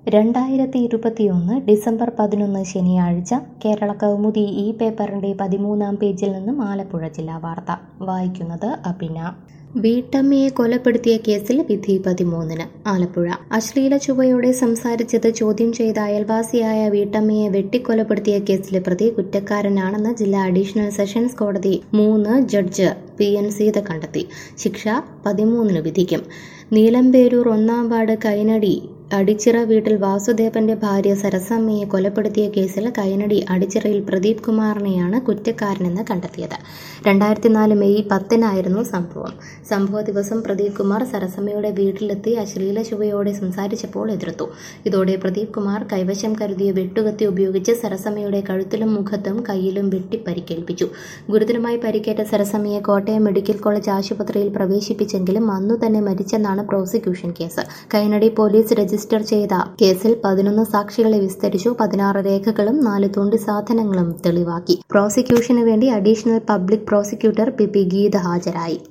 രണ്ടായിരത്തി ഇരുപത്തിയൊന്ന് ഡിസംബർ പതിനൊന്ന് ശനിയാഴ്ച കേരള കൗമുദി ഈ പേപ്പറിന്റെ പതിമൂന്നാം പേജിൽ നിന്നും ആലപ്പുഴ ജില്ലാ വാർത്ത വായിക്കുന്നത് അഭിന വീട്ടമ്മയെ കൊലപ്പെടുത്തിയ കേസിൽ വിധി പതിമൂന്നിന് ആലപ്പുഴ അശ്ലീല ചുവയോടെ സംസാരിച്ചത് ചോദ്യം ചെയ്ത അയൽവാസിയായ വീട്ടമ്മയെ വെട്ടിക്കൊലപ്പെടുത്തിയ കേസിലെ പ്രതി കുറ്റക്കാരനാണെന്ന് ജില്ലാ അഡീഷണൽ സെഷൻസ് കോടതി മൂന്ന് ജഡ്ജ് പി എൻ സീത കണ്ടെത്തി ശിക്ഷ പതിമൂന്നിന് വിധിക്കും നീലമ്പേരൂർ ഒന്നാം വാർഡ് കൈനടി അടിച്ചിറ വീട്ടിൽ വാസുദേവന്റെ ഭാര്യ സരസമ്മയെ കൊലപ്പെടുത്തിയ കേസിൽ കൈനടി അടിച്ചിറയിൽ പ്രദീപ് കുമാറിനെയാണ് കുറ്റക്കാരനെന്ന് കണ്ടെത്തിയത് രണ്ടായിരത്തി നാല് മെയ് പത്തിനായിരുന്നു സംഭവം സംഭവ ദിവസം പ്രദീപ് കുമാർ സരസമ്മയുടെ വീട്ടിലെത്തി അശ്ലീല ചുവയോടെ സംസാരിച്ചപ്പോൾ എതിർത്തു ഇതോടെ പ്രദീപ് കുമാർ കൈവശം കരുതിയ വെട്ടുകത്തി ഉപയോഗിച്ച് സരസമ്മയുടെ കഴുത്തിലും മുഖത്തും കയ്യിലും വെട്ടി പരിക്കേൽപ്പിച്ചു ഗുരുതരമായി പരിക്കേറ്റ സരസമ്മയെ കോട്ടയം മെഡിക്കൽ കോളേജ് ആശുപത്രിയിൽ പ്രവേശിപ്പിച്ചെങ്കിലും അന്നു തന്നെ മരിച്ചെന്നാണ് prosecution case Kainadi police register ചെയ്ത കേസിൽ പതിനൊന്ന് സാക്ഷികളെ വിസ്തരിച്ചു പതിനാറ് രേഖകളും നാല് തോണ്ടി സാധനങ്ങളും തെളിവാക്കി പ്രോസിക്യൂഷന് വേണ്ടി additional public prosecutor P P Geetha ഹാജരായി